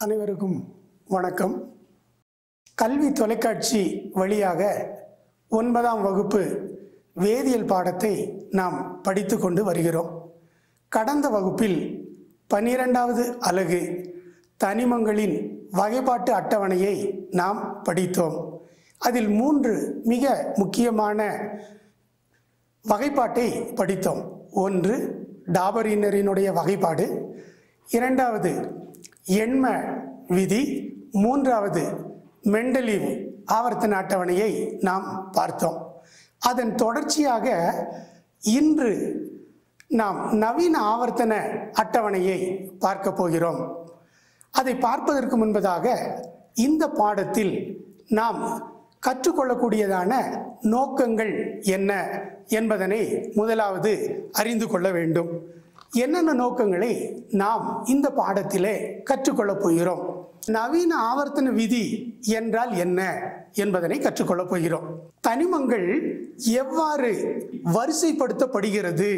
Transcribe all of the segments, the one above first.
அனைவருக்கும் வணக்கம் கல்வி தொலைக்காட்சி வழியாக ஒன்பதாம் வகுப்பு வேதியியல் பாடத்தை நாம் படித்து கொண்டு வருகிறோம் கடந்த வகுப்பில் பன்னிரெண்டாவது அலகு தனிமங்களின் வகைப்பாட்டு அட்டவணையை நாம் படித்தோம் அதில் மூன்று மிக முக்கியமான வகைப்பாட்டை படித்தோம் ஒன்று டாபரினரினுடைய வகைப்பாடு இரண்டாவது எண்ம விதி மூன்றாவது மெண்டலிவ் ஆவர்த்தன அட்டவணையை நாம் பார்த்தோம் அதன் தொடர்ச்சியாக இன்று நாம் நவீன ஆவர்த்தன அட்டவணையை பார்க்க போகிறோம் அதை பார்ப்பதற்கு முன்பதாக இந்த பாடத்தில் நாம் கற்றுக்கொள்ளக்கூடியதான நோக்கங்கள் என்ன என்பதனை முதலாவது அறிந்து கொள்ள வேண்டும் என்னென்ன நோக்கங்களை நாம் இந்த பாடத்திலே கற்றுக்கொள்ளப் போகிறோம் நவீன ஆவர்த்தன விதி என்றால் என்ன என்பதனை கற்றுக்கொள்ளப் போகிறோம் தனிமங்கள் எவ்வாறு வரிசைப்படுத்தப்படுகிறது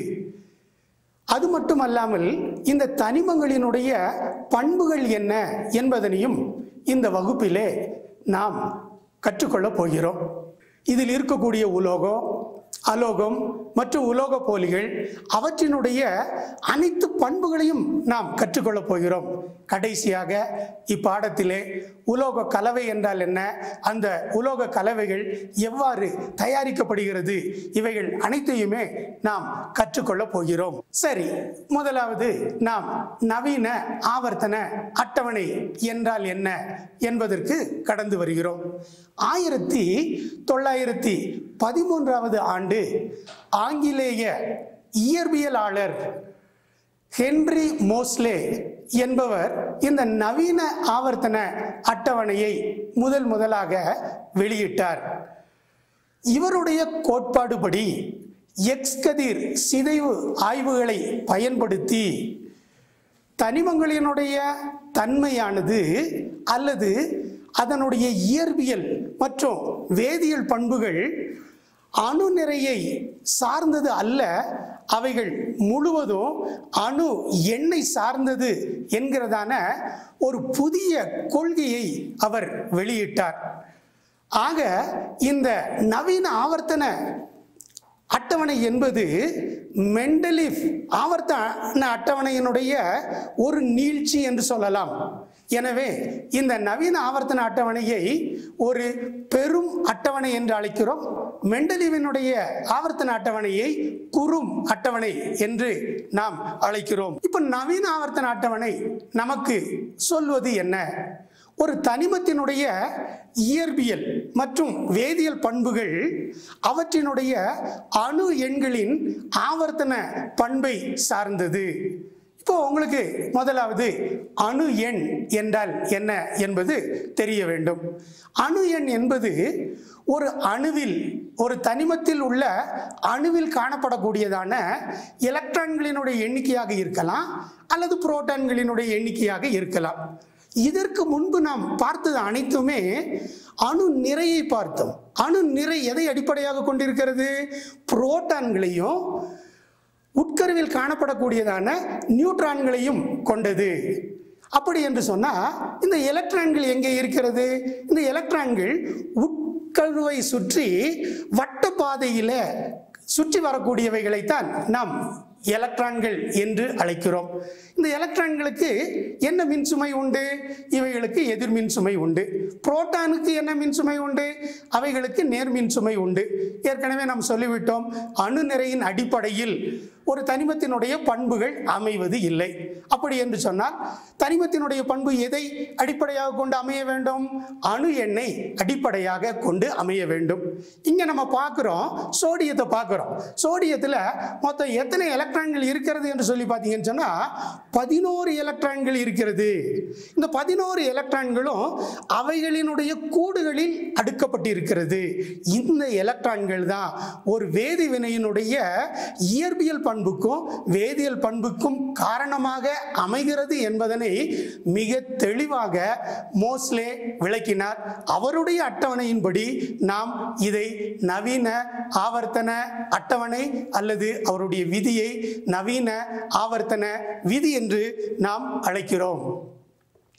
அது மட்டுமல்லாமல் இந்த தனிமங்களினுடைய பண்புகள் என்ன என்பதனையும் இந்த வகுப்பிலே நாம் கற்றுக்கொள்ளப் போகிறோம் இதில் இருக்கக்கூடிய உலோகம் அலோகம் மற்றும் உலோக போலிகள் அவற்றினுடைய அனைத்து பண்புகளையும் நாம் கற்றுக்கொள்ளப் போகிறோம் கடைசியாக இப்பாடத்திலே உலோக கலவை என்றால் என்ன அந்த உலோக கலவைகள் எவ்வாறு தயாரிக்கப்படுகிறது இவைகள் அனைத்தையுமே நாம் கற்றுக்கொள்ளப் போகிறோம் சரி முதலாவது நாம் நவீன ஆவர்த்தன அட்டவணை என்றால் என்ன என்பதற்கு கடந்து வருகிறோம் ஆயிரத்தி தொள்ளாயிரத்தி பதிமூன்றாவது ஆண்டு ஆங்கிலேய இயற்பியலாளர் ஹென்றி மோஸ்லே என்பவர் இந்த நவீன ஆவர்த்தன அட்டவணையை முதல் முதலாக வெளியிட்டார் இவருடைய கோட்பாடுபடி எக்ஸ் கதிர் சிதைவு ஆய்வுகளை பயன்படுத்தி தனிமங்களினுடைய தன்மையானது அல்லது அதனுடைய இயற்பியல் மற்றும் வேதியியல் பண்புகள் அணு நிறையை சார்ந்தது அல்ல அவைகள் முழுவதும் அணு எண்ணெய் சார்ந்தது என்கிறதான ஒரு புதிய கொள்கையை அவர் வெளியிட்டார் ஆக இந்த நவீன ஆவர்த்தன அட்டவணை என்பது மெண்டலிஃப் ஆவர்த்தன அட்டவணையினுடைய ஒரு நீட்சி என்று சொல்லலாம் எனவே இந்த நவீன ஆவர்த்தன அட்டவணையை ஒரு பெரும் அட்டவணை என்று அழைக்கிறோம் மெண்டலிவினுடைய ஆவர்த்தன அட்டவணையை குறும் அட்டவணை என்று நாம் அழைக்கிறோம் இப்போ நவீன ஆவர்த்தன அட்டவணை நமக்கு சொல்வது என்ன ஒரு தனிமத்தினுடைய இயற்பியல் மற்றும் வேதியியல் பண்புகள் அவற்றினுடைய அணு எண்களின் ஆவர்த்தன பண்பை சார்ந்தது இப்போ உங்களுக்கு முதலாவது அணு எண் என்றால் என்ன என்பது தெரிய வேண்டும் அணு எண் என்பது ஒரு அணுவில் ஒரு தனிமத்தில் உள்ள அணுவில் காணப்படக்கூடியதான எலக்ட்ரான்களினுடைய எண்ணிக்கையாக இருக்கலாம் அல்லது புரோட்டான்களினுடைய எண்ணிக்கையாக இருக்கலாம் இதற்கு முன்பு நாம் பார்த்தது அனைத்துமே அணு நிறையை பார்த்தோம் அணு நிறை எதை அடிப்படையாக கொண்டிருக்கிறது புரோட்டான்களையும் உட்கருவில் காணப்படக்கூடியதான நியூட்ரான்களையும் கொண்டது அப்படி என்று சொன்னால் இந்த எலக்ட்ரான்கள் எங்கே இருக்கிறது இந்த எலக்ட்ரான்கள் உட்கருவை சுற்றி வட்ட பாதையில் சுற்றி வரக்கூடியவைகளைத்தான் நாம் எலக்ட்ரான்கள் என்று அழைக்கிறோம் இந்த எலக்ட்ரான்களுக்கு என்ன மின்சுமை உண்டு இவைகளுக்கு எதிர் மின்சுமை உண்டு புரோட்டானுக்கு என்ன மின்சுமை உண்டு அவைகளுக்கு நேர் மின்சுமை உண்டு ஏற்கனவே நாம் சொல்லிவிட்டோம் அணு நிறையின் அடிப்படையில் ஒரு தனிமத்தினுடைய பண்புகள் அமைவது இல்லை அப்படி என்று சொன்னால் தனிமத்தினுடைய பண்பு எதை அடிப்படையாக கொண்டு அமைய வேண்டும் அணு எண்ணெய் அடிப்படையாக கொண்டு அமைய வேண்டும் இங்க நம்ம பார்க்கிறோம் சோடியத்தை பார்க்கிறோம் சோடியத்தில் மொத்தம் எத்தனை எலக்ட்ரான்கள் இருக்கிறது என்று சொல்லி பார்த்தீங்கன்னு சொன்னா பதினோரு எலக்ட்ரான்கள் இருக்கிறது இந்த பதினோரு எலக்ட்ரான்களும் அவைகளினுடைய கூடுகளில் அடுக்கப்பட்டிருக்கிறது இந்த எலக்ட்ரான்கள் தான் ஒரு வேதி வினையினுடைய இயற்பியல் பண்புக்கும் வேதியியல் பண்புக்கும் காரணமாக அமைகிறது என்பதனை மிக தெளிவாக மோஸ்லே விளக்கினார் அவருடைய அட்டவணையின்படி நாம் இதை நவீன ஆவர்த்தன அட்டவணை அல்லது அவருடைய விதியை நவீன ஆவர்த்தன விதி என்று நாம் அழைக்கிறோம்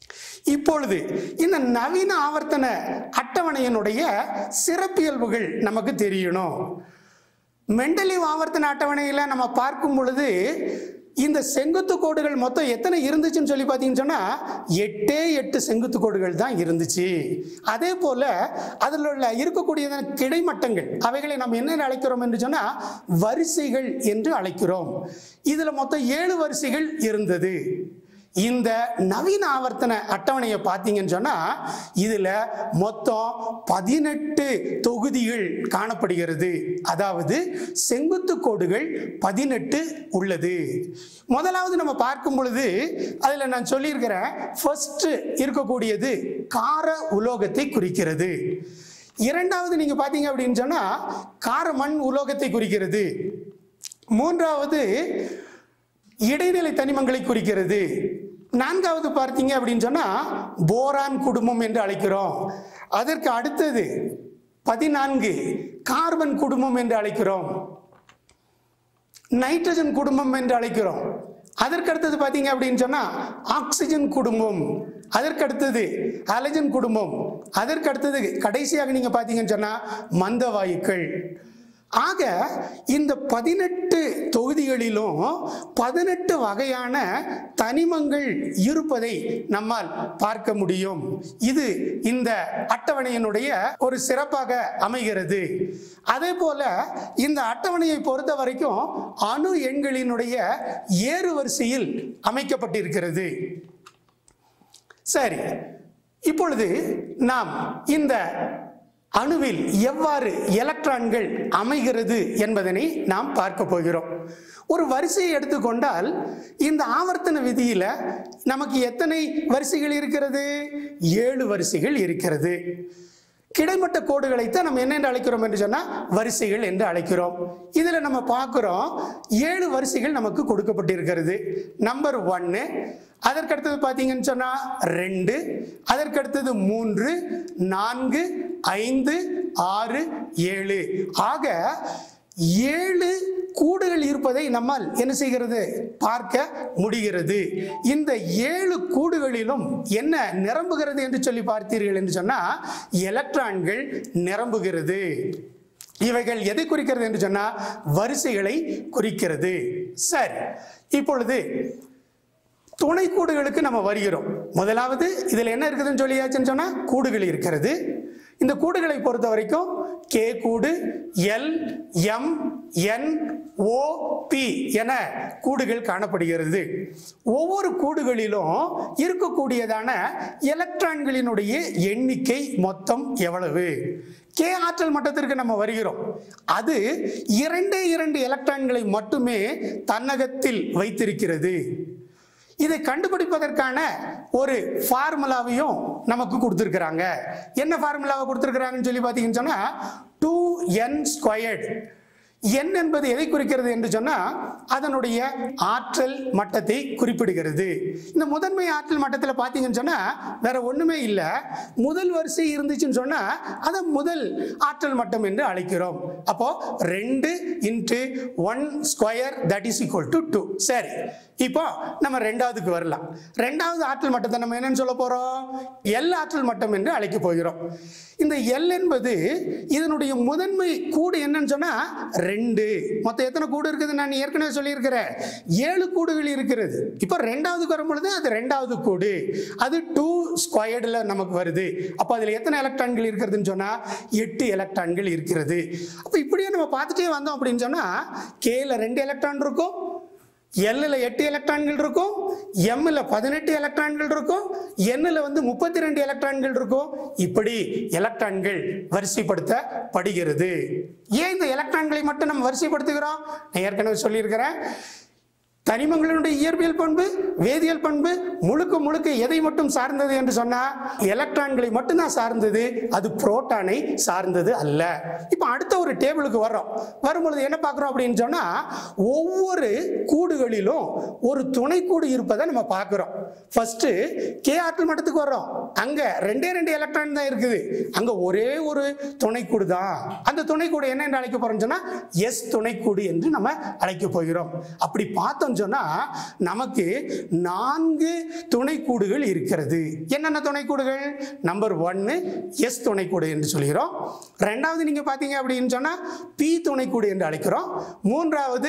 இப்பொழுது இந்த நவீன ஆவர்த்தன அட்டவணையினுடைய சிறப்பியல்புகள் நமக்கு தெரியணும் மெண்டலிவ் ஆவர்த்தன அட்டவணையில் நம்ம பார்க்கும் பொழுது இந்த செங்குத்து கோடுகள் மொத்தம் எத்தனை இருந்துச்சுன்னு சொல்லி பார்த்தீங்கன்னு சொன்னால் எட்டே எட்டு செங்குத்து கோடுகள் தான் இருந்துச்சு அதே போல் அதில் உள்ள இருக்கக்கூடிய கிடைமட்டங்கள் அவைகளை நாம் என்ன அழைக்கிறோம் என்று சொன்னால் வரிசைகள் என்று அழைக்கிறோம் இதில் மொத்தம் ஏழு வரிசைகள் இருந்தது இந்த நவீன ஆவர்த்தன அட்டவணையை பார்த்தீங்கன்னு சொன்னால் இதில் மொத்தம் பதினெட்டு தொகுதிகள் காணப்படுகிறது அதாவது செங்குத்து கோடுகள் பதினெட்டு உள்ளது முதலாவது நம்ம பார்க்கும் பொழுது அதில் நான் சொல்லியிருக்கிறேன் ஃபர்ஸ்ட் இருக்கக்கூடியது கார உலோகத்தை குறிக்கிறது இரண்டாவது நீங்கள் பார்த்தீங்க அப்படின்னு சொன்னால் கார மண் உலோகத்தை குறிக்கிறது மூன்றாவது இடைநிலை தனிமங்களை குறிக்கிறது நான்காவது பார்த்தீங்க அப்படின்னு சொன்னா போரான் குடும்பம் என்று அழைக்கிறோம் அதற்கு அடுத்தது பதினான்கு கார்பன் குடும்பம் என்று அழைக்கிறோம் நைட்ரஜன் குடும்பம் என்று அழைக்கிறோம் அதற்கு அடுத்தது பார்த்தீங்க அப்படின்னு சொன்னா ஆக்சிஜன் குடும்பம் அதற்கு அடுத்தது ஹலஜன் குடும்பம் அதற்கு அடுத்தது கடைசியாக நீங்க பார்த்தீங்கன்னு சொன்னா மந்த வாயுக்கள் ஆக இந்த பதினெட்டு தொகுதிகளிலும் பதினெட்டு வகையான தனிமங்கள் இருப்பதை நம்மால் பார்க்க முடியும் இது இந்த அட்டவணையினுடைய ஒரு சிறப்பாக அமைகிறது அதே போல இந்த அட்டவணையை பொறுத்த வரைக்கும் அணு எண்களினுடைய ஏறு வரிசையில் அமைக்கப்பட்டிருக்கிறது சரி இப்பொழுது நாம் இந்த அணுவில் எவ்வாறு எலக்ட்ரான்கள் அமைகிறது என்பதனை நாம் பார்க்க போகிறோம் ஒரு வரிசையை எடுத்துக்கொண்டால் இந்த ஆவர்த்தன விதியில நமக்கு எத்தனை வரிசைகள் இருக்கிறது ஏழு வரிசைகள் இருக்கிறது கிடைமட்ட கோடுகளைத்தான் நம்ம என்ன என்று அழைக்கிறோம் என்று சொன்னால் வரிசைகள் என்று அழைக்கிறோம் இதில் நம்ம பார்க்குறோம் ஏழு வரிசைகள் நமக்கு கொடுக்கப்பட்டிருக்கிறது நம்பர் ஒன்று அதற்கடுத்தது பார்த்தீங்கன்னு சொன்னால் ரெண்டு அதற்கடுத்தது மூன்று நான்கு ஐந்து ஆறு ஏழு ஆக ஏழு கூடுகள் இருப்பதை நம்மால் என்ன செய்கிறது பார்க்க முடிகிறது இந்த ஏழு கூடுகளிலும் என்ன நிரம்புகிறது என்று சொல்லி பார்த்தீர்கள் என்று சொன்னால் எலக்ட்ரான்கள் நிரம்புகிறது இவைகள் எதை குறிக்கிறது என்று சொன்னால் வரிசைகளை குறிக்கிறது சரி இப்பொழுது துணை கூடுகளுக்கு நம்ம வருகிறோம் முதலாவது இதில் என்ன இருக்குதுன்னு சொல்லியாச்சுன்னு சொன்னால் கூடுகள் இருக்கிறது இந்த கூடுகளை பொறுத்த வரைக்கும் கே கூடு L M N O P என கூடுகள் காணப்படுகிறது ஒவ்வொரு கூடுகளிலும் இருக்கக்கூடியதான எலக்ட்ரான்களினுடைய எண்ணிக்கை மொத்தம் எவ்வளவு கே ஆற்றல் மட்டத்திற்கு நம்ம வருகிறோம் அது இரண்டே இரண்டு எலக்ட்ரான்களை மட்டுமே தன்னகத்தில் வைத்திருக்கிறது இதை கண்டுபிடிப்பதற்கான ஒரு ஃபார்முலாவையும் நமக்கு கொடுத்துருக்குறாங்க என்ன ஃபார்முலாவை கொடுத்துருக்குறாங்கன்னு சொல்லி பார்த்தீங்கன்னு சொன்னால் டூ என் ஸ்கொயர்டு என் என்பது எதை குறிக்கிறது என்று சொன்னால் அதனுடைய ஆற்றல் மட்டத்தை குறிப்பிடுகிறது இந்த முதன்மை ஆற்றல் மட்டத்தில் பார்த்தீங்கன்னு சொன்னால் வேற ஒன்றுமே இல்லை முதல் வரிசை இருந்துச்சுன்னு சொன்னால் அதை முதல் ஆற்றல் மட்டம் என்று அழைக்கிறோம் அப்போ ரெண்டு into one square that is equal to two சரி இப்போ நம்ம ரெண்டாவதுக்கு வரலாம் ரெண்டாவது ஆற்றல் மட்டத்தை நம்ம என்னன்னு சொல்ல போறோம் எல் ஆற்றல் மட்டம் என்று அழைக்க போகிறோம் இந்த எல் என்பது இதனுடைய முதன்மை கூடு என்னன்னு சொன்னா ரெண்டு மொத்தம் எத்தனை கூடு இருக்குது நான் ஏற்கனவே சொல்லியிருக்கிறேன் ஏழு கூடுகள் இருக்கிறது இப்போ ரெண்டாவதுக்கு வரும் பொழுது அது ரெண்டாவது கூடு அது டூ ஸ்கொயர்டில் நமக்கு வருது அப்போ அதில் எத்தனை எலக்ட்ரான்கள் இருக்கிறதுன்னு சொன்னால் எட்டு எலக்ட்ரான்கள் இருக்கிறது அப்போ இப்படியே நம்ம பார்த்துட்டே வந்தோம் அப்படின்னு சொன்னால் கேல ரெண்டு எலக்ட்ரான் இருக்கும் எல்லில் எட்டு எலக்ட்ரான்கள் இருக்கும் எம்மில் பதினெட்டு எலக்ட்ரான்கள் இருக்கும் எண்ணில் வந்து முப்பத்தி ரெண்டு எலக்ட்ரான்கள் இருக்கும் இப்படி எலக்ட்ரான்கள் வரிசைப்படுத்தப்படுகிறது ஏன் இந்த எலக்ட்ரான்களை மட்டும் நம்ம வரிசைப்படுத்துகிறோம் நான் ஏற்கனவே சொல்லியிருக்கிறேன் தனிமங்களினுடைய இயற்பியல் பண்பு வேதியியல் பண்பு முழுக்க முழுக்க எதை மட்டும் சார்ந்தது என்று சொன்னா எலக்ட்ரான்களை மட்டும்தான் சார்ந்தது அது புரோட்டானை சார்ந்தது அல்ல இப்போ அடுத்த ஒரு டேபிளுக்கு வர்றோம் வரும்பொழுது என்ன பார்க்குறோம் அப்படின்னு சொன்னா ஒவ்வொரு கூடுகளிலும் ஒரு துணை கூடு இருப்பதை நம்ம பார்க்குறோம் ஃபர்ஸ்ட் கே ஆற்றல் மட்டத்துக்கு வர்றோம் அங்க ரெண்டே ரெண்டு எலக்ட்ரான் தான் இருக்குது அங்க ஒரே ஒரு துணைக்கூடு தான் அந்த துணைக்கூடு என்ன என்று அழைக்க போறோம் சொன்னா எஸ் துணைக்கூடு என்று நம்ம அழைக்க போகிறோம் அப்படி பார்த்தோம் சொன்னா நமக்கு நான்கு துணைக்கூடுகள் இருக்கிறது என்னென்ன துணைக்கூடுகள் நம்பர் ஒன்னு எஸ் துணைக்கூடு என்று சொல்கிறோம் ரெண்டாவது நீங்க பார்த்தீங்க அப்படின்னு சொன்னா பி துணைக்கூடு என்று அழைக்கிறோம் மூன்றாவது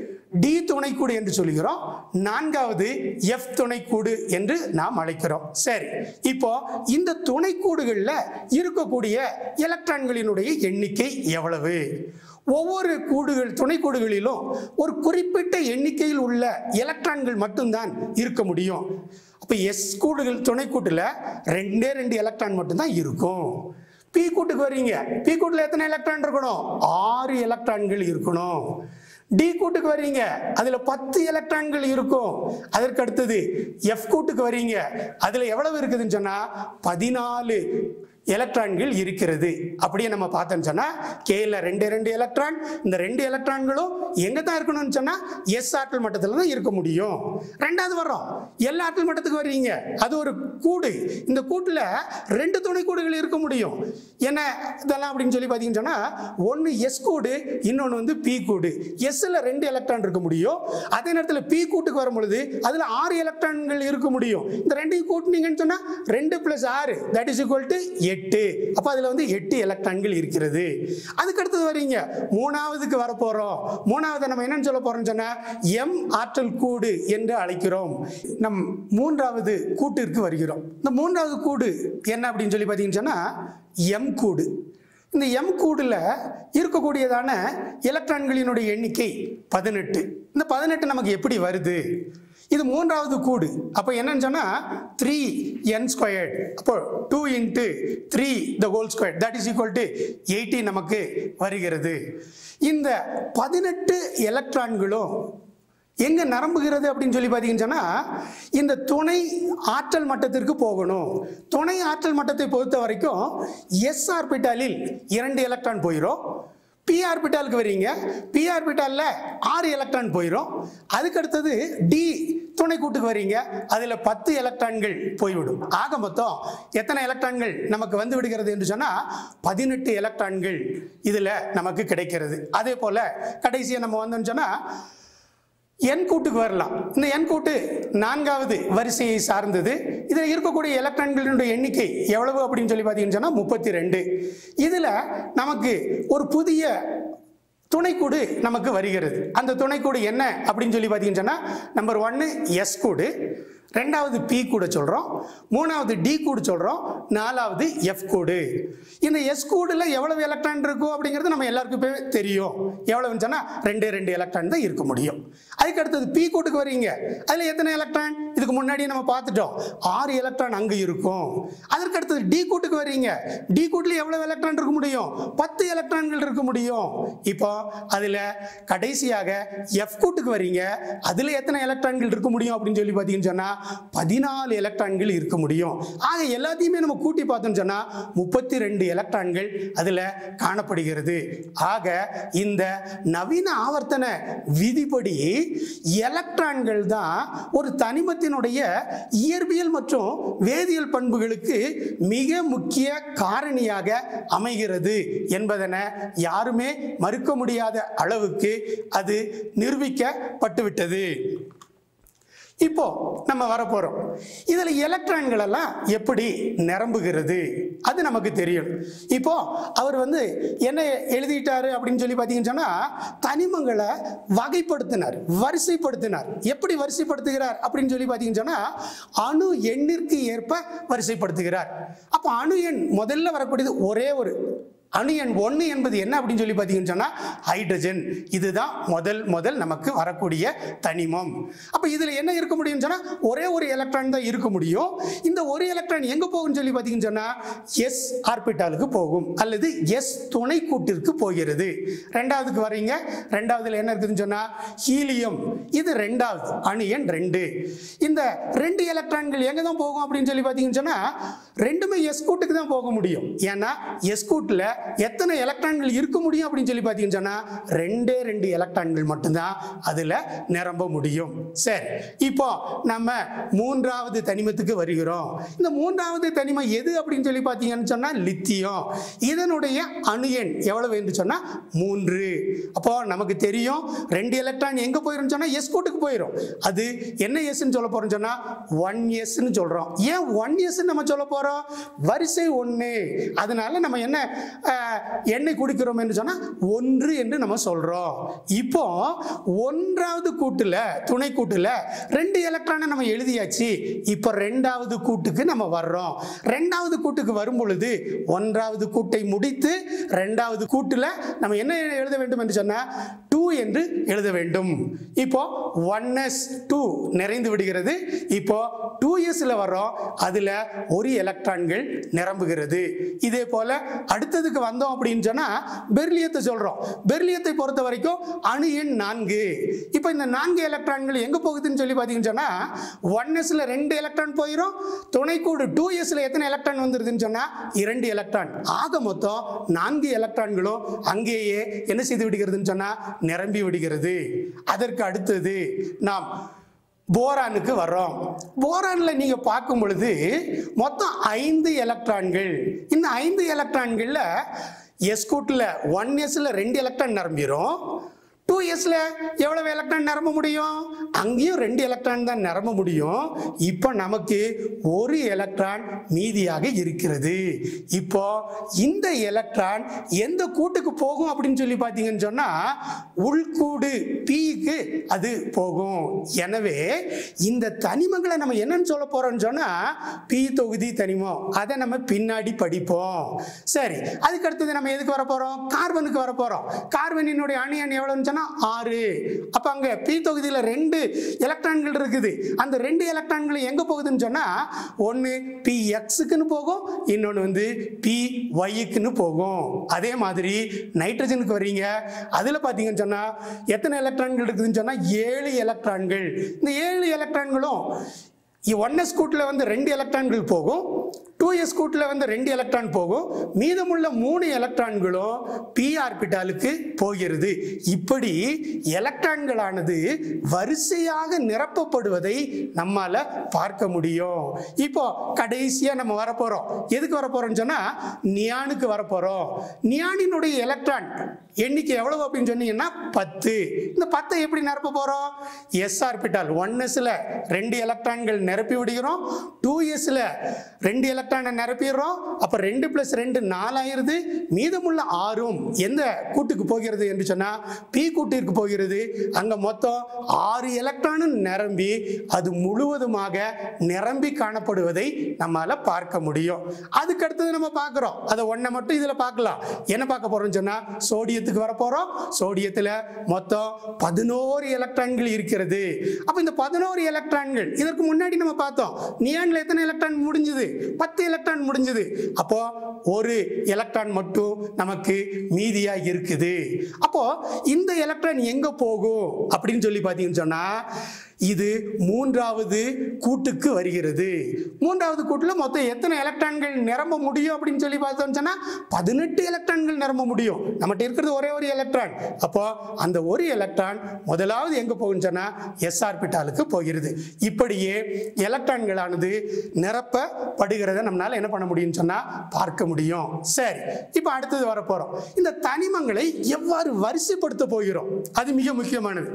டி துணைக்கூடு என்று சொல்கிறோம் நான்காவது எஃப் துணைக்கூடு என்று நாம் அழைக்கிறோம் சரி இப்போ இந்த துணைக்கூடுகளில் இருக்கக்கூடிய எலக்ட்ரான்களினுடைய எண்ணிக்கை எவ்வளவு ஒவ்வொரு கூடுகள் துணைக்கூடுகளிலும் ஒரு குறிப்பிட்ட எண்ணிக்கையில் உள்ள எலக்ட்ரான்கள் மட்டும்தான் இருக்க முடியும் அப்போ எஸ் கூடுகள் துணைக்கூட்டில் ரெண்டே ரெண்டு எலக்ட்ரான் மட்டும்தான் இருக்கும் பி கூட்டுக்கு வர்றீங்க பி கூட்டில் எத்தனை எலக்ட்ரான் இருக்கணும் ஆறு எலக்ட்ரான்கள் இருக்கணும் டி கூட்டுக்கு வர்றீங்க அதுல பத்து எலக்ட்ரான்கள் இருக்கும் அதற்கு அடுத்தது எஃப் கூட்டுக்கு வர்றீங்க அதுல எவ்வளவு இருக்குதுன்னு சொன்னா பதினாலு எலக்ட்ரான்கள் இருக்கிறது அப்படியே நம்ம பார்த்தோம்னு சொன்னா கேல ரெண்டு ரெண்டு எலக்ட்ரான் இந்த ரெண்டு எலக்ட்ரான்களும் எங்க தான் இருக்கணும்னு சொன்னா எஸ் ஆற்றல் மட்டத்தில் தான் இருக்க முடியும் ரெண்டாவது வர்றோம் எல்லா ஆற்றல் மட்டத்துக்கு வர்றீங்க அது ஒரு கூடு இந்த கூட்டுல ரெண்டு துணை கூடுகள் இருக்க முடியும் என்ன இதெல்லாம் அப்படின்னு சொல்லி பார்த்தீங்கன்னு சொன்னா ஒன்று எஸ் கூடு இன்னொன்று வந்து பி கூடு எஸ்ல ரெண்டு எலக்ட்ரான் இருக்க முடியும் அதே நேரத்தில் பி கூட்டுக்கு வரும் பொழுது அதுல ஆறு எலக்ட்ரான்கள் இருக்க முடியும் இந்த ரெண்டையும் கூட்டினீங்கன்னு சொன்னா ரெண்டு பிளஸ் ஆறு தட் இஸ் ஈக்குவல் டு எட்டு அப்போ அதில் வந்து எட்டு எலக்ட்ரான்கள் இருக்கிறது அதுக்கு அடுத்தது வரீங்க மூணாவதுக்கு வர போறோம் மூணாவது நம்ம என்னன்னு சொல்ல போறோம்னு சொன்னா எம் ஆற்றல் கூடு என்று அழைக்கிறோம் நம் மூன்றாவது கூட்டிற்கு வருகிறோம் இந்த மூன்றாவது கூடு என்ன அப்படின்னு சொல்லி பார்த்தீங்கன்னு சொன்னா எம் கூடு இந்த எம் கூடுல இருக்கக்கூடியதான எலக்ட்ரான்களினுடைய எண்ணிக்கை பதினெட்டு இந்த பதினெட்டு நமக்கு எப்படி வருது இது மூன்றாவது கூடு அப்போ என்னன்னு சொன்னா த்ரீ என் ஸ்கொயர்ட் அப்போ two into three the whole square that is equal to eighty நமக்கு வருகிறது இந்த பதினெட்டு எலக்ட்ரான்களும் எங்க நிரம்புகிறது அப்படின்னு சொல்லி பார்த்தீங்கன்னு சொன்னா இந்த துணை ஆற்றல் மட்டத்திற்கு போகணும் துணை ஆற்றல் மட்டத்தை பொறுத்த வரைக்கும் எஸ் ஆர்பிட்டாலில் இரண்டு எலக்ட்ரான் போயிடும் பி ஆர்பிட்டாலுக்கு வரீங்க பி ஆர்பிட்டாலில் ஆறு எலக்ட்ரான் போயிடும் அதுக்கு அடுத்தது டி துணை கூட்டுக்கு வரீங்க அதில் பத்து எலக்ட்ரான்கள் போய்விடும் ஆக மொத்தம் எத்தனை எலக்ட்ரான்கள் நமக்கு வந்து விடுகிறது என்று சொன்னால் பதினெட்டு எலக்ட்ரான்கள் இதில் நமக்கு கிடைக்கிறது அதே போல் கடைசியாக நம்ம வந்தோம்னு சொன்னால் என் கூட்டுக்கு வரலாம் இந்த என் கூட்டு நான்காவது வரிசையை சார்ந்தது இதில் இருக்கக்கூடிய எலக்ட்ரான்களினுடைய எண்ணிக்கை எவ்வளவு அப்படின்னு சொல்லி பார்த்தீங்கன்னு சொன்னால் முப்பத்தி ரெண்டு இதில் நமக்கு ஒரு புதிய துணைக்கூடு நமக்கு வருகிறது அந்த துணைக்கூடு என்ன அப்படின்னு சொல்லி பார்த்தீங்கன்னு சொன்னால் நம்பர் ஒன்று எஸ் கூடு ரெண்டாவது பி கூட சொல்கிறோம் மூணாவது டி கூடு சொல்கிறோம் நாலாவது எஃப் கூடு இந்த எஸ் கூடில் எவ்வளவு எலக்ட்ரான் இருக்கும் அப்படிங்கிறது நம்ம எல்லாருக்குமே தெரியும் எவ்வளவுன்னு சொன்னால் ரெண்டு ரெண்டு எலக்ட்ரான் தான் இருக்க முடியும் அதுக்கு அடுத்தது பி கூட்டுக்கு வரீங்க அதில் எத்தனை எலக்ட்ரான் இதுக்கு முன்னாடி நம்ம பார்த்துட்டோம் ஆறு எலக்ட்ரான் அங்கே இருக்கும் அதற்கு அடுத்தது டி கூட்டுக்கு வரீங்க டி கூட்டில் எவ்வளவு எலக்ட்ரான் இருக்க முடியும் பத்து எலக்ட்ரான்கள் இருக்க முடியும் இப்போ அதில் கடைசியாக எஃப் கூட்டுக்கு வரீங்க அதில் எத்தனை எலக்ட்ரான்கள் இருக்க முடியும் அப்படின்னு சொல்லி பார்த்தீங்கன்னு சொன்னால் பதினாலு எலக்ட்ரான்கள் இருக்க முடியும் ஆக எல்லாத்தையுமே நம்ம கூட்டி பார்த்தோம்னு சொன்னால் முப்பத்தி ரெண்டு எலக்ட்ரான்கள் அதில் காணப்படுகிறது ஆக இந்த நவீன ஆவர்த்தன விதிப்படி எலக்ட்ரான்கள் தான் ஒரு தனிமத்தினுடைய இயற்பியல் மற்றும் வேதியியல் பண்புகளுக்கு மிக முக்கிய காரணியாக அமைகிறது என்பதனை யாருமே மறுக்க முடியாத அளவுக்கு அது நிரூபிக்கப்பட்டுவிட்டது இப்போ நம்ம வரப்போறோம் இதுல எலக்ட்ரான்கள் எல்லாம் எப்படி நிரம்புகிறது அது நமக்கு தெரியும் இப்போ அவர் வந்து என்ன எழுதிட்டாரு அப்படின்னு சொல்லி பார்த்தீங்கன்னு சொன்னா தனிமங்களை வகைப்படுத்தினார் வரிசைப்படுத்தினார் எப்படி வரிசைப்படுத்துகிறார் அப்படின்னு சொல்லி பார்த்தீங்கன்னு சொன்னா அணு எண்ணிற்கு ஏற்ப வரிசைப்படுத்துகிறார் அப்போ அணு எண் முதல்ல வரக்கூடியது ஒரே ஒரு அணு எண் ஒன்று என்பது என்ன அப்படின்னு சொல்லி பார்த்தீங்கன்னு சொன்னால் ஹைட்ரஜன் இதுதான் முதல் முதல் நமக்கு வரக்கூடிய தனிமம் அப்போ இதில் என்ன இருக்க முடியும்னு சொன்னால் ஒரே ஒரு எலக்ட்ரான் தான் இருக்க முடியும் இந்த ஒரு எலக்ட்ரான் எங்கே போகும்னு சொல்லி பார்த்தீங்கன்னு சொன்னால் எஸ் ஆர்பிட்டாலுக்கு போகும் அல்லது எஸ் துணை கூட்டிற்கு போகிறது ரெண்டாவதுக்கு வரீங்க ரெண்டாவதுல என்ன இருக்குதுன்னு சொன்னால் ஹீலியம் இது ரெண்டாவது அணு எண் ரெண்டு இந்த ரெண்டு எலக்ட்ரான்கள் எங்கே தான் போகும் அப்படின்னு சொல்லி பார்த்தீங்கன்னு சொன்னால் ரெண்டுமே எஸ் கூட்டுக்கு தான் போக முடியும் ஏன்னா எஸ் கூட்டில் எத்தனை எலக்ட்ரான்கள் இருக்க முடியும் அப்படின்னு சொல்லி பார்த்தீங்கன்னு சொன்னா ரெண்டே ரெண்டு எலக்ட்ரான்கள் மட்டும்தான் அதுல நிரம்ப முடியும் சரி இப்போ நம்ம மூன்றாவது தனிமத்துக்கு வருகிறோம் இந்த மூன்றாவது தனிமம் எது அப்படின்னு சொல்லி பார்த்தீங்கன்னு சொன்னா லித்தியம் இதனுடைய அணு எண் எவ்வளவு என்று சொன்னா மூன்று அப்போ நமக்கு தெரியும் ரெண்டு எலக்ட்ரான் எங்க போயிரும் சொன்னா எஸ் கூட்டுக்கு போயிடும் அது என்ன எஸ்ன்னு சொல்ல போறோம் சொன்னா ஒன் எஸ்ன்னு சொல்றோம் ஏன் ஒன் எஸ் நம்ம சொல்ல போறோம் வரிசை ஒன்று அதனால நம்ம என்ன அஹ், எண்ணெய் குடிக்கிறோம் என்று சொன்னா ஒன்று என்று நம்ம சொல்றோம் இப்போ ஒன்றாவது கூட்டுல துணை கூட்டுல ரெண்டு எலக்ட்ரானை நம்ம எழுதியாச்சு இப்போ ரெண்டாவது கூட்டுக்கு நம்ம வர்றோம் ரெண்டாவது கூட்டுக்கு வரும் பொழுது ஒன்றாவது கூட்டை முடித்து ரெண்டாவது கூட்டுல நம்ம என்ன எழுத வேண்டும் என்று சொன்னா டூ என்று எழுத வேண்டும் இப்போ ஒன் எஸ் டூ நிறைந்து விடுகிறது இப்போ டூ எஸ்ல வர்றோம் அதுல ஒரு எலக்ட்ரான்கள் நிரம்புகிறது இதே போல அடுத்ததுக்கு வந்தோம் அப்படின்னு சொன்னா பெர்லியத்தை சொல்றோம் பெர்லியத்தை பொறுத்த வரைக்கும் அணு எண் நான்கு இப்போ இந்த நான்கு எலக்ட்ரான்கள் எங்க போகுதுன்னு சொல்லி பார்த்தீங்கன்னு சொன்னா ஒன் எஸ்ல ரெண்டு எலக்ட்ரான் போயிடும் துணைக்கூடு டூ எஸ்ல எத்தனை எலக்ட்ரான் வந்துருதுன்னு சொன்னா இரண்டு எலக்ட்ரான் ஆக மொத்தம் நான்கு எலக்ட்ரான்களும் அங்கேயே என்ன செய்து விடுகிறதுன்னு சொன்னா நிரம்பி விடுகிறது அதற்கு அடுத்தது நாம் போரானுக்கு வர்றோம் போரான்ல நீங்க பார்க்கும் பொழுது மொத்தம் ஐந்து எலக்ட்ரான்கள் இந்த ஐந்து எலக்ட்ரான்கள்ல எஸ் கூட்டில் ஒன் எஸ்ல ரெண்டு எலக்ட்ரான் நிரம்பிடும் டூ எஸ்ல எவ்வளவு எலக்ட்ரான் நிரம்ப முடியும் அங்கேயும் ரெண்டு எலக்ட்ரான் தான் நிரம்ப முடியும் இப்போ நமக்கு ஒரு எலக்ட்ரான் மீதியாக இருக்கிறது இப்போ இந்த எலக்ட்ரான் எந்த கூட்டுக்கு போகும் அப்படின்னு சொல்லி பார்த்தீங்கன்னு சொன்னா உள்கூடு பிக்கு அது போகும் எனவே இந்த தனிமங்களை நம்ம என்னன்னு சொல்ல போறோம்னு சொன்னா பி தொகுதி தனிமம் அதை நம்ம பின்னாடி படிப்போம் சரி அதுக்கு அடுத்தது நம்ம எதுக்கு வர போறோம் கார்பனுக்கு வர போறோம் கார்பனினுடைய அணு எண் எவ்வளவுன்னு சொன்னா ஆறு அப்ப அங்க பி தொகுதியில ரெண்டு எலக்ட்ரான்கள் இருக்குது அந்த ரெண்டு எலக்ட்ரான்கள் எங்க போகுதுன்னு சொன்னா ஒன்னு பி எக்ஸுக்குன்னு போகும் இன்னொன்னு வந்து பி ஒய்க்குன்னு போகும் அதே மாதிரி நைட்ரஜனுக்கு வர்றீங்க அதுல பாத்தீங்கன்னு சொன்னா எத்தனை எலக்ட்ரான்கள் இருக்குதுன்னு சொன்னா ஏழு எலக்ட்ரான்கள் இந்த ஏழு எலக்ட்ரான்களும் ஒன் எஸ் கூட்டில் வந்து ரெண்டு எலக்ட்ரான்கள் போகும் டூ எஸ் கூட்டில் வந்து ரெண்டு எலக்ட்ரான் போகும் மீதமுள்ள மூணு எலக்ட்ரான்களும் பி ஆர்பிட்டாலுக்கு போகிறது இப்படி எலக்ட்ரான்களானது வரிசையாக நிரப்பப்படுவதை நம்மால பார்க்க முடியும் இப்போ கடைசியா நம்ம வரப்போறோம் எதுக்கு வரப்போறோம்னு சொன்னா நியானுக்கு வரப்போறோம் நியானினுடைய எலக்ட்ரான் எண்ணிக்கை எவ்வளவு அப்படின்னு சொன்னீங்கன்னா பத்து இந்த பத்தை எப்படி நிரப்ப போறோம் எஸ் ஆர்பிட்டால் ஒன் எஸ்ல ரெண்டு எலக்ட்ரான்கள் நிரப்பி விடுகிறோம் டூ எஸ்ல ரெண்டு எலக்ட்ரானை நிரப்பிடுறோம் அப்ப ரெண்டு பிளஸ் ரெண்டு நாலாயிருது மீதமுள்ள ஆறும் எந்த கூட்டுக்கு போகிறது என்று சொன்னா பி கூட்டிற்கு போகிறது அங்க மொத்தம் ஆறு எலக்ட்ரானும் நிரம்பி அது முழுவதுமாக நிரம்பி காணப்படுவதை நம்மால பார்க்க முடியும் அதுக்கு அடுத்தது நம்ம பார்க்கிறோம் அதை ஒன்றை மட்டும் இதுல பார்க்கலாம் என்ன பார்க்க போறோம்னு சொன்னா சோடியத்துக்கு வர போறோம் சோடியத்துல மொத்தம் பதினோரு எலக்ட்ரான்கள் இருக்கிறது அப்ப இந்த பதினோரு எலக்ட்ரான்கள் இதற்கு முன்னாடி நம்ம பார்த்தோம் நியான்ல எத்தனை எலக்ட்ரான் முடிஞ்சது பத்து எலக்ட்ரான் முடிஞ்சது அப்போ ஒரு எலக்ட்ரான் மட்டும் நமக்கு மீதியா இருக்குது அப்போ இந்த எலக்ட்ரான் எங்க போகும் அப்படின்னு சொல்லி பார்த்தீங்கன்னு சொன்னா இது மூன்றாவது கூட்டுக்கு வருகிறது மூன்றாவது கூட்டுல மொத்தம் எத்தனை எலக்ட்ரான்கள் நிரம்ப முடியும் அப்படின்னு சொல்லி பார்த்தோம்னு சொன்னா பதினெட்டு எலக்ட்ரான்கள் நிரம்ப முடியும் நம்மகிட்ட இருக்கிறது ஒரே ஒரு எலக்ட்ரான் அப்போ அந்த ஒரு எலக்ட்ரான் முதலாவது எங்க போகும்னு சொன்னா எஸ் ஆர்பிட்டாலுக்கு போகிறது இப்படியே எலக்ட்ரான்களானது நிரப்பப்படுகிறத நம்மளால என்ன பண்ண முடியும்னு சொன்னா பார்க்க முடியும் சரி இப்போ அடுத்தது வர போறோம் இந்த தனிமங்களை எவ்வாறு வரிசைப்படுத்த போகிறோம் அது மிக முக்கியமானது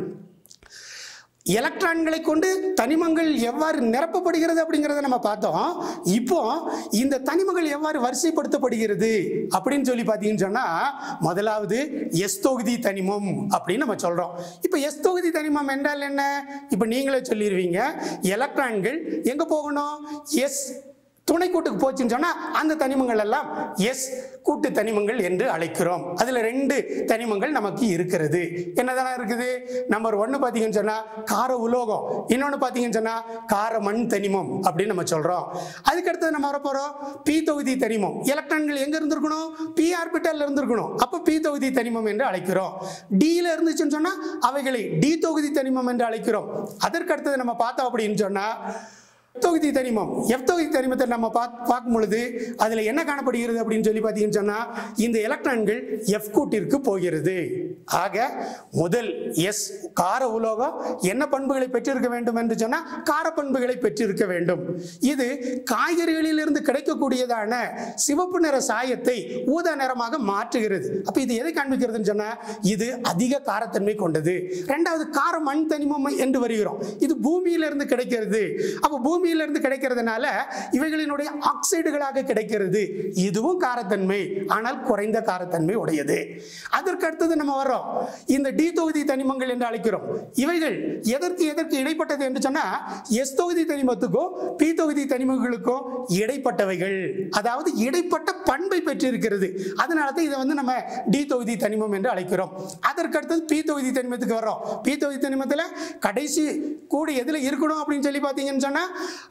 எலக்ட்ரான்களை கொண்டு தனிமங்கள் எவ்வாறு நிரப்பப்படுகிறது அப்படிங்கிறத நம்ம பார்த்தோம் இப்போ இந்த தனிமங்கள் எவ்வாறு வரிசைப்படுத்தப்படுகிறது அப்படின்னு சொல்லி பார்த்தீங்கன்னு சொன்னா முதலாவது எஸ் தொகுதி தனிமம் அப்படின்னு நம்ம சொல்றோம் இப்போ எஸ் தொகுதி தனிமம் என்றால் என்ன இப்போ நீங்களே சொல்லிடுவீங்க எலக்ட்ரான்கள் எங்க போகணும் எஸ் துணை கூட்டுக்கு போச்சுன்னு சொன்னா அந்த தனிமங்கள் எல்லாம் எஸ் கூட்டு தனிமங்கள் என்று அழைக்கிறோம் அதுல ரெண்டு தனிமங்கள் நமக்கு இருக்கிறது என்னதெல்லாம் இருக்குது நம்பர் ஒன்னு பாத்தீங்கன்னு சொன்னா கார உலோகம் இன்னொன்னு பாத்தீங்கன்னு சொன்னா கார மண் தனிமம் அப்படின்னு நம்ம சொல்றோம் அதுக்கு அடுத்தது நம்ம வரப்போறோம் பி தொகுதி தனிமம் எலக்ட்ரான்கள் எங்க இருந்திருக்கணும் பி ஆர்பிட்டல்ல இருந்திருக்கணும் அப்ப பி தொகுதி தனிமம் என்று அழைக்கிறோம் டில இருந்துச்சுன்னு சொன்னா அவைகளை டி தொகுதி தனிமம் என்று அழைக்கிறோம் அதற்கு அடுத்தது நம்ம பார்த்தோம் அப்படின்னு சொன்னா தொகுதி தனிமம் எஃப் தொகுதி தனிமத்தை நம்ம பாக்- பார்க்கும் பொழுது அதுல என்ன காணப்படுகிறது அப்படின்னு சொல்லி பார்த்தீங்கன்னு சொன்னா இந்த எலக்ட்ரான்கள் எஃப் கூட்டிற்கு போகிறது ஆக முதல் எஸ் கார உலோகம் என்ன பண்புகளை பெற்றிருக்க வேண்டும் என்று சொன்னா கார பண்புகளை பெற்றிருக்க வேண்டும் இது காய்கறிகளிலிருந்து கிடைக்கக்கூடியதான சிவப்பு நிற சாயத்தை ஊதா நிறமாக மாற்றுகிறது அப்ப இது எதை காண்பிக்கிறதுன்னு சொன்னா இது அதிக காரத்தன்மை கொண்டது ரெண்டாவது கார மண் தனிமம் என்று வருகிறோம் இது பூமியிலிருந்து கிடைக்கிறது அப்ப பூமியிலிருந்து கிடைக்கிறதுனால இவைகளினுடைய ஆக்சைடுகளாக கிடைக்கிறது இதுவும் காரத்தன்மை ஆனால் குறைந்த காரத்தன்மை உடையது அதற்கு அடுத்தது நம்ம வர்றோம் இந்த டி தொகுதி தனிமங்கள் என்று அழைக்கிறோம் இவைகள் எதற்கு எதற்கு இடைப்பட்டது என்று சொன்னா எஸ் தொகுதி தனிமத்துக்கும் பி தொகுதி தனிமங்களுக்கும் இடைப்பட்டவைகள் அதாவது இடைப்பட்ட பண்பை பெற்றிருக்கிறது அதனால தான் இதை வந்து நம்ம டி தொகுதி தனிமம் என்று அழைக்கிறோம் அதற்கு அடுத்தது பி தொகுதி தனிமத்துக்கு வர்றோம் பி தொகுதி தனிமத்தில் கடைசி கூடு எதில் இருக்கணும் அப்படின்னு சொல்லி பார்த்தீங்கன்னு சொன்னால்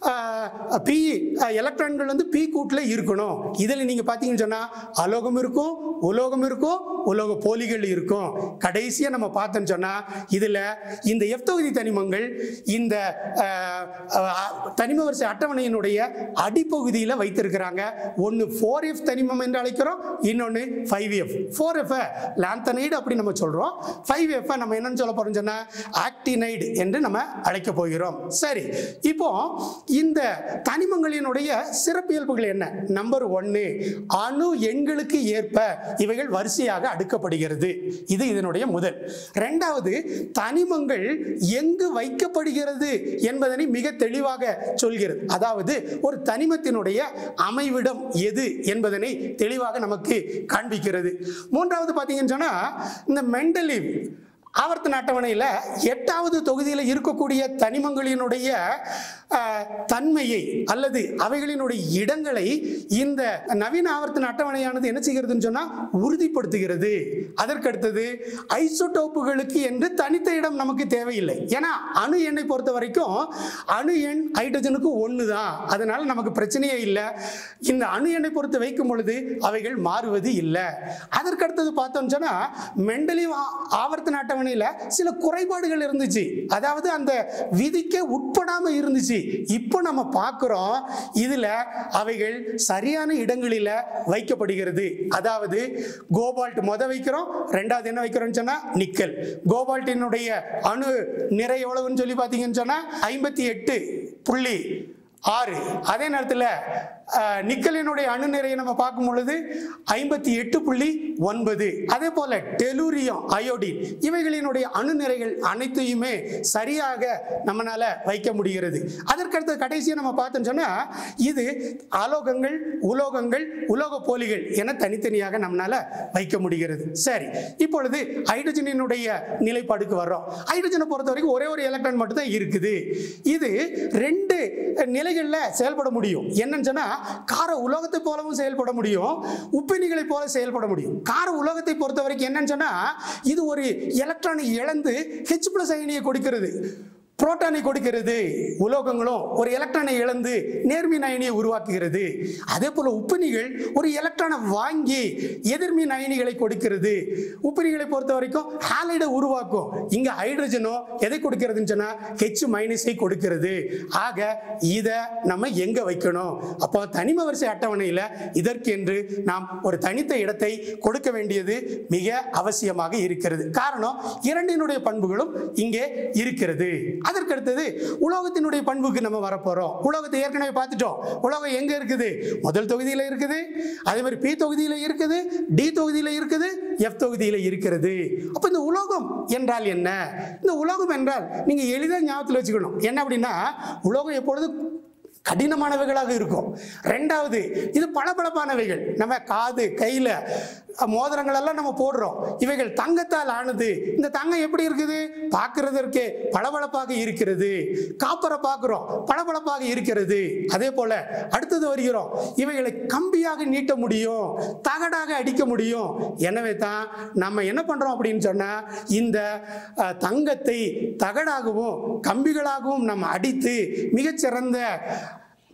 பி எலக்ட்ரான்கள் வந்து பி கூட்டில் இருக்கணும் இதில் நீங்கள் பார்த்தீங்கன்னு சொன்னால் அலோகம் இருக்கும் உலோகம் இருக்கும் உலோக போலிகள் இருக்கும் கடைசியாக நம்ம பார்த்தோம்னு சொன்னால் இதில் இந்த எஃப் தொகுதி தனிமங்கள் இந்த அஹ், அஹ், தனிம வரிசை அட்டவணையினுடைய அடிப்பகுதியில் வைத்திருக்கிறாங்க ஒன்று ஃபோர் எஃப் தனிமம் என்று அழைக்கிறோம் இன்னொன்று five F four F lanthanide அப்படி நம்ம சொல்கிறோம் ஃபைவ் எஃப் நம்ம என்னன்னு சொல்ல போறோம் சொன்னா ஆக்டினைடு என்று நம்ம அழைக்க போகிறோம் சரி இப்போ இந்த தனிமங்களினுடைய சிறப்பியல்புகள் என்ன நம்பர் ஒன்று அணு எண்களுக்கு ஏற்ப இவைகள் வரிசையாக அடுக்கப்படுகிறது இது இதனுடைய முதல் ரெண்டாவது தனிமங்கள் எங்கு வைக்கப்படுகிறது என்பதனை மிக தெளிவாக சொல்கிறது அதாவது ஒரு தனிமத்தினுடைய அமைவிடம் எது என்பதனை தெளிவாக நமக்கு காண்பிக்கிறது மூன்றாவது பார்த்தீங்கன்னு சொன்னா இந்த மெண்டலிவ் ஆவர்த்தன அட்டவணையில் எட்டாவது தொகுதியில் இருக்கக்கூடிய தனிமங்களினுடைய அஹ், தன்மையை அல்லது அவைகளினுடைய இடங்களை இந்த நவீன ஆவர்த்தன அட்டவணையானது என்ன செய்கிறதுன்னு சொன்னால் உறுதிப்படுத்துகிறது அதற்கடுத்தது ஐசோடோப்புகளுக்கு என்று தனித்த இடம் நமக்கு தேவையில்லை ஏன்னா அணு எண்ணை பொறுத்த வரைக்கும் அணு எண் ஹைட்ரஜனுக்கு ஒன்று தான் அதனால நமக்கு பிரச்சனையே இல்லை இந்த அணு எண்ணை பொறுத்து வைக்கும் பொழுது அவைகள் மாறுவது இல்லை அதற்கடுத்தது பார்த்தோம்னு சொன்னா மெண்டலி ஆவர்த்தன அட்டவணையில் சில குறைபாடுகள் இருந்துச்சு அதாவது அந்த விதிக்கே உட்படாம இருந்துச்சு இப்போ நம்ம பார்க்குறோம் இதுல அவைகள் சரியான இடங்களில் வைக்கப்படுகிறது அதாவது கோபால்ட் முத வைக்கிறோம் ரெண்டாவது என்ன வைக்கிறோம்னு சொன்னா நிக்கல் கோபால்ட்டினுடைய அணு நிறை எவ்வளவுன்னு சொல்லி பார்த்தீங்கன்னு சொன்னா ஐம்பத்தி எட்டு புள்ளி ஆறு அதே நேரத்தில் அஹ், நிக்கலினுடைய அணு நிறையை நம்ம பார்க்கும் பொழுது ஐம்பத்தி எட்டு புள்ளி ஒன்பது அதே போல டெலூரியம் அயோடின் இவைகளினுடைய அணு நிறைகள் அனைத்தையுமே சரியாக நம்மளால வைக்க முடிகிறது அதற்கடுத்து கடைசியாக நம்ம பார்த்தோம்னு சொன்னா இது அலோகங்கள் உலோகங்கள் உலோக போலிகள் என தனித்தனியாக நம்மளால வைக்க முடிகிறது சரி இப்பொழுது ஹைட்ரஜனினுடைய நிலைப்பாடுக்கு வர்றோம் ஹைட்ரஜனை பொறுத்த வரைக்கும் ஒரே ஒரு எலக்ட்ரான் மட்டும் தான் இருக்குது இது ரெண்டு நிலைகளில் செயல்பட முடியும் என்னன்னு சொன்னா கார உலோகத்தை போலவும் செயல்பட முடியும் உப்பினிகளை போல செயல்பட முடியும் கார உலோகத்தை பொறுத்த வரைக்கும் என்னன்னு சொன்னா இது ஒரு எலக்ட்ரானை இழந்து ஹெச் பிளஸ் அயனியை கொடுக்கிறது புரோட்டானை கொடுக்கிறது உலோகங்களும் ஒரு எலக்ட்ரானை இழந்து நேர்மின் அயனியை உருவாக்குகிறது அதே போல உப்பினிகள் ஒரு எலக்ட்ரானை வாங்கி எதிர்மின் அயனிகளை கொடுக்கிறது உப்பினிகளை பொறுத்த வரைக்கும் ஹாலைடை உருவாக்கும் இங்க ஹைட்ரஜனோ எதை கொடுக்கிறதுன்னு சொன்னா ஹெச் மைனஸை கொடுக்கிறது ஆக இதை நம்ம எங்க வைக்கணும் அப்போ தனிம வரிசை அட்டவணையில் இதற்கென்று நாம் ஒரு தனித்த இடத்தை கொடுக்க வேண்டியது மிக அவசியமாக இருக்கிறது காரணம் இரண்டினுடைய பண்புகளும் இங்கே இருக்கிறது அதற்கடுத்தது உலோகத்தினுடைய பண்புக்கு நம்ம வரப்போறோம் உலோகத்தை ஏற்கனவே பார்த்துட்டோம் உலோகம் எங்க இருக்குது முதல் தொகுதியில் இருக்குது அதே மாதிரி பி தொகுதியில் இருக்குது டி தொகுதியில் இருக்குது எஃப் தொகுதியில் இருக்கிறது அப்போ இந்த உலோகம் என்றால் என்ன இந்த உலோகம் என்றால் நீங்க எளிதாக ஞாபகத்தில் வச்சுக்கணும் என்ன அப்படின்னா உலோகம் எப்பொழுது கடினமானவைகளாக இருக்கும் ரெண்டாவது இது பளபளப்பானவைகள் நம்ம காது கையில் மோதிரங்கள் எல்லாம் நம்ம போடுறோம் இவைகள் தங்கத்தால் ஆனது இந்த தங்கம் எப்படி இருக்குது பார்க்கறதற்கு பளபளப்பாக இருக்கிறது காப்பரை பார்க்குறோம் பளபளப்பாக இருக்கிறது அதே போல அடுத்தது வருகிறோம் இவைகளை கம்பியாக நீட்ட முடியும் தகடாக அடிக்க முடியும் எனவே தான் நம்ம என்ன பண்றோம் அப்படின்னு சொன்னா இந்த அஹ், தங்கத்தை தகடாகவும் கம்பிகளாகவும் நம்ம அடித்து மிகச்சிறந்த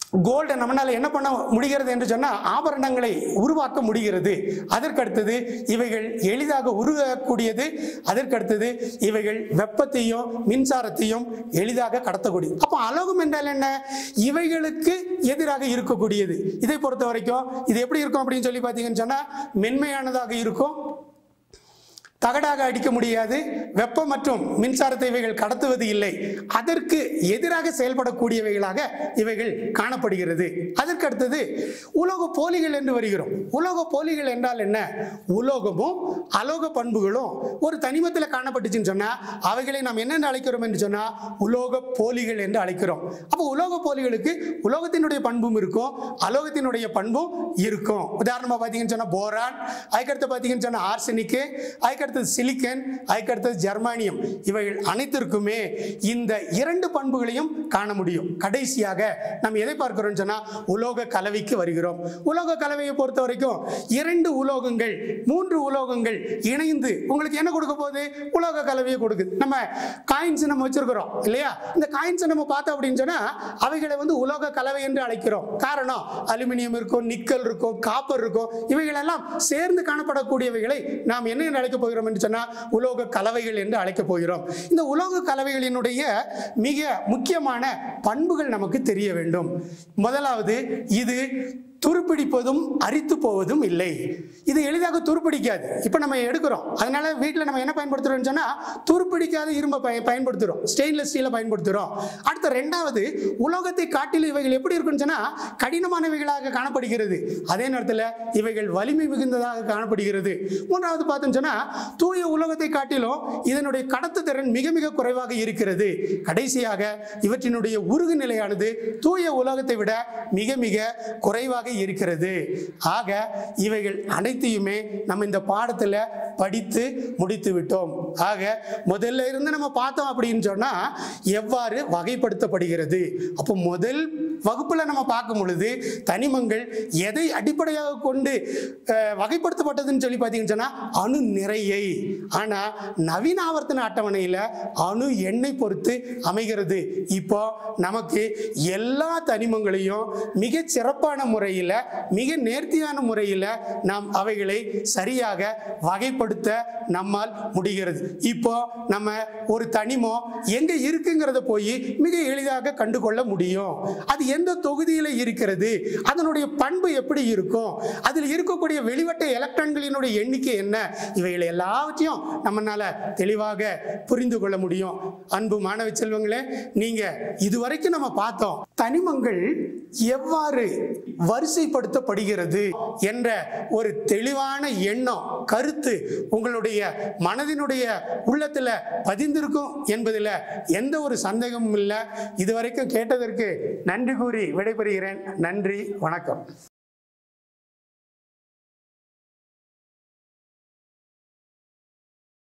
கோல்டை நம்மளால என்ன பண்ண முடிகிறது என்று சொன்னால் ஆபரணங்களை உருவாக்க முடிகிறது அதற்கடுத்தது இவைகள் எளிதாக உருகக்கூடியது அதற்கடுத்தது இவைகள் வெப்பத்தையும் மின்சாரத்தையும் எளிதாக கடத்தக்கூடிய அப்போ அலோகம் என்றால் என்ன இவைகளுக்கு எதிராக இருக்கக்கூடியது இதை பொறுத்த வரைக்கும் இது எப்படி இருக்கும் அப்படின்னு சொல்லி பார்த்தீங்கன்னு சொன்னால் மென்மையானதாக இருக்கும் தகடாக அடிக்க முடியாது வெப்பம் மற்றும் மின்சாரத்தை இவைகள் கடத்துவது இல்லை அதற்கு எதிராக செயல்படக்கூடியவைகளாக இவைகள் காணப்படுகிறது அதற்கு அடுத்தது உலோக போலிகள் என்று வருகிறோம் உலோக போலிகள் என்றால் என்ன உலோகமும் அலோக பண்புகளும் ஒரு தனிமத்தில் காணப்பட்டுச்சுன்னு சொன்னா அவைகளை நாம் என்னென்று அழைக்கிறோம் என்று சொன்னா உலோக போலிகள் என்று அழைக்கிறோம் அப்போ உலோக போலிகளுக்கு உலோகத்தினுடைய பண்பும் இருக்கும் அலோகத்தினுடைய பண்பும் இருக்கும் உதாரணமாக பார்த்தீங்கன்னு சொன்னா போரான் அதுக்கடுத்து பார்த்தீங்கன்னு சொன்னா ஆர்சனிக்கு அதுக்கடுத்தது சிலிக்கன் அதுக்கடுத்தது ஜெர்மானியம் இவைகள் அனைத்திற்குமே இந்த இரண்டு பண்புகளையும் காண முடியும் கடைசியாக நாம் எதை பார்க்கிறோம்னு சொன்னா உலோக கலவைக்கு வருகிறோம் உலோக கலவையை பொறுத்த வரைக்கும் இரண்டு உலோகங்கள் மூன்று உலோகங்கள் இணைந்து உங்களுக்கு என்ன கொடுக்க போகுது உலோக கலவையை கொடுக்குது நம்ம காயின்ஸ் நம்ம வச்சிருக்கிறோம் இல்லையா இந்த காயின்ஸை நம்ம பார்த்தோம் அப்படின்னு சொன்னா அவைகளை வந்து உலோக கலவை என்று அழைக்கிறோம் காரணம் அலுமினியம் இருக்கும் நிக்கல் இருக்கும் காப்பர் இருக்கும் இவைகளெல்லாம் சேர்ந்து காணப்படக்கூடியவைகளை நாம் என்ன என்று அழைக்க போகிறோம் என்று சொன்னா உலோக கலவைகள் என்று அழைக்கப் போகிறோம் இந்த உலோக கலவைகளினுடைய மிக முக்கியமான பண்புகள் நமக்கு தெரிய வேண்டும் முதலாவது இது துருப்பிடிப்பதும் அரித்து போவதும் இல்லை இது எளிதாக துருப்பிடிக்காது இப்போ நம்ம எடுக்கிறோம் அதனால வீட்டில் நம்ம என்ன பயன்படுத்துறோம்னு சொன்னால் துருப்பிடிக்காத இரும்பை பய பயன்படுத்துகிறோம் ஸ்டெயின்லெஸ் ஸ்டீலை பயன்படுத்துகிறோம் அடுத்த ரெண்டாவது உலோகத்தை காட்டில் இவைகள் எப்படி இருக்குன்னு சொன்னால் கடினமானவைகளாக காணப்படுகிறது அதே நேரத்தில் இவைகள் வலிமை மிகுந்ததாக காணப்படுகிறது மூன்றாவது பார்த்தோம்னு சொன்னால் தூய உலோகத்தை காட்டிலும் இதனுடைய கடத்துத்திறன் மிக மிக குறைவாக இருக்கிறது கடைசியாக இவற்றினுடைய உருகு நிலையானது தூய உலோகத்தை விட மிக மிக குறைவாக இருக்கிறது ஆக இவைகள் அனைத்தையுமே நம்ம இந்த பாடத்தில் படித்து முடித்து விட்டோம் ஆக முதல்ல இருந்து நம்ம பார்த்தோம் அப்படின்னு சொன்னா எவ்வாறு வகைப்படுத்தப்படுகிறது அப்போ முதல் வகுப்புல நம்ம பார்க்கும் பொழுது தனிமங்கள் எதை அடிப்படையாக கொண்டு அஹ், வகைப்படுத்தப்பட்டதுன்னு சொல்லி பார்த்தீங்கன்னு சொன்னா அணு நிறையை ஆனா நவீன ஆவர்த்தன அட்டவணையில் அணு எண்ணை பொறுத்து அமைகிறது இப்போ நமக்கு எல்லா தனிமங்களையும் மிக சிறப்பான முறையில் மிக நேர்த்தியான முறையில் நாம் அவைகளை சரியாக வகைப்படுத்த நம்மால் முடிகிறது இப்போ நம்ம ஒரு தனிமம் எங்க இருக்குங்கிறத போய் மிக எளிதாக கண்டுகொள்ள முடியும் அது எந்த தொகுதியில் இருக்கிறது அதனுடைய பண்பு எப்படி இருக்கும் அதில் இருக்கக்கூடிய வெளிவட்ட எலக்ட்ரான்களினுடைய எண்ணிக்கை என்ன இவைகளை எல்லாவற்றையும் நம்மனால தெளிவாக புரிந்து கொள்ள முடியும் அன்பு மாணவ செல்வங்களே நீங்க இதுவரைக்கும் நம்ம பார்த்தோம் தனிமங்கள் எவ்வாறு வரிசைப்படுத்தப்படுகிறது என்ற ஒரு தெளிவான எண்ணம் கருத்து உங்களுடைய மனதினுடைய உள்ளத்துல பதிந்திருக்கும் என்பதில் எந்த ஒரு சந்தேகமும் இல்லை இதுவரைக்கும் கேட்டதற்கு நன்றி கூறி விடைபெறுகிறேன் நன்றி வணக்கம்